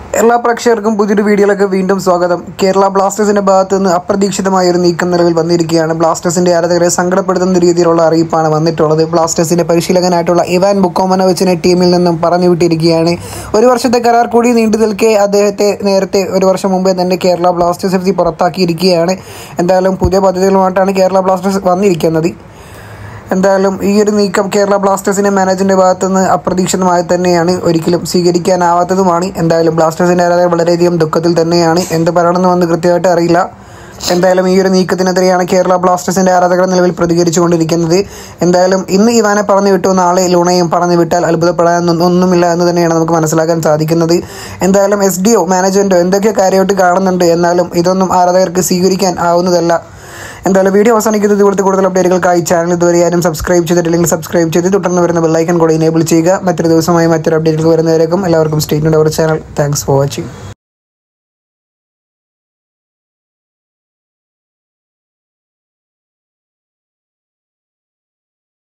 എല്ലാ പ്രേക്ഷകർക്കും പുതിയൊരു വീഡിയോയിലേക്ക് വീണ്ടും സ്വാഗതം കേരള ബ്ലാസ്റ്റേഴ്സിന്റെ ഭാഗത്ത് നിന്ന് അപ്രതീക്ഷിതമായ ഒരു നീക്കം നിലവിൽ വന്നിരിക്കുകയാണ് ബ്ലാസ്റ്റേഴ്സിന്റെ ആരാധകരെ സങ്കടപ്പെടുത്തുന്ന രീതിയിലുള്ള അറിയിപ്പാണ് വന്നിട്ടുള്ളത് ബ്ലാസ്റ്റേഴ്സിന്റെ പരിശീലകനായിട്ടുള്ള ഇവാൻ ബുക്കോമനോവിച്ചിനെ ടീമിൽ നിന്നും പറഞ്ഞു വിട്ടിരിക്കുകയാണ് ഒരു വർഷത്തെ കരാർ കൂടി നീണ്ടു നിൽക്കെ അദ്ദേഹത്തെ നേരത്തെ ഒരു വർഷം മുമ്പേ തന്നെ കേരള ബ്ലാസ്റ്റേഴ്സ് എഫ് സി പുറത്താക്കിയിരിക്കുകയാണ് എന്തായാലും പുതിയ പദ്ധതികളുമായിട്ടാണ് കേരള ബ്ലാസ്റ്റേഴ്സ് വന്നിരിക്കുന്നത് എന്തായാലും ഈ ഒരു നീക്കം കേരള ബ്ലാസ്റ്റേഴ്സിന്റെ മാനേജറിന്റെ ഭാഗത്തു നിന്ന് അപ്രതീക്ഷിതമായി തന്നെയാണ് ഒരിക്കലും സ്വീകരിക്കാനാവാത്തതുമാണ് എന്തായാലും ബ്ലാസ്റ്റേഴ്സിന്റെ ആരാധകർ വളരെയധികം ദുഃഖത്തിൽ തന്നെയാണ് എന്ത് പറയണമെന്ന് വന്ന് കൃത്യമായിട്ട് അറിയില്ല എന്തായാലും ഈ ഒരു നീക്കത്തിനെതിരെയാണ് കേരള ബ്ലാസ്റ്റേഴ്സിന്റെ ആരാധകർ നിലവിൽ പ്രതികരിച്ചുകൊണ്ടിരിക്കുന്നത് എന്തായാലും ഇന്ന് ഇവാനെ പറഞ്ഞു വിട്ടു നാളെ ലൂണയും പറഞ്ഞു വിട്ടാൽ അത്ഭുതപ്പെടാനൊന്നും ഒന്നുമില്ല എന്ന് തന്നെയാണ് നമുക്ക് മനസ്സിലാക്കാൻ സാധിക്കുന്നത് എന്തായാലും എസ് ഡി ഒ മാനേജ്മെന്റോ എന്തൊക്കെ കാര്യമായിട്ട് കാണുന്നുണ്ട് എന്നാലും ഇതൊന്നും ആരാധകർക്ക് സ്വീകരിക്കാൻ ആവുന്നതല്ല എന്തായാലും വീഡിയോ അവസാനിക്കുന്നത് ഇവിടുത്തെ കൂടുതൽ അപ്ഡേറ്റുകൾക്കായി ചാനൽ ഇതുവരെ ആരും സബ്സ്ക്രൈബ് ചെയ്തിട്ടില്ലെങ്കിൽ സബ്സ്ക്രൈബ് ചെയ്ത് തുടർന്ന് വരുന്ന ബെല്ലൈക്കൺ കൂടെ എനേബിൾ ചെയ്യുക മറ്റൊരു ദിവസമായി മറ്റൊരു അപ്ഡേറ്റുകൾ വരുന്നവരേക്കും എല്ലാവർക്കും state our channel thanks for watching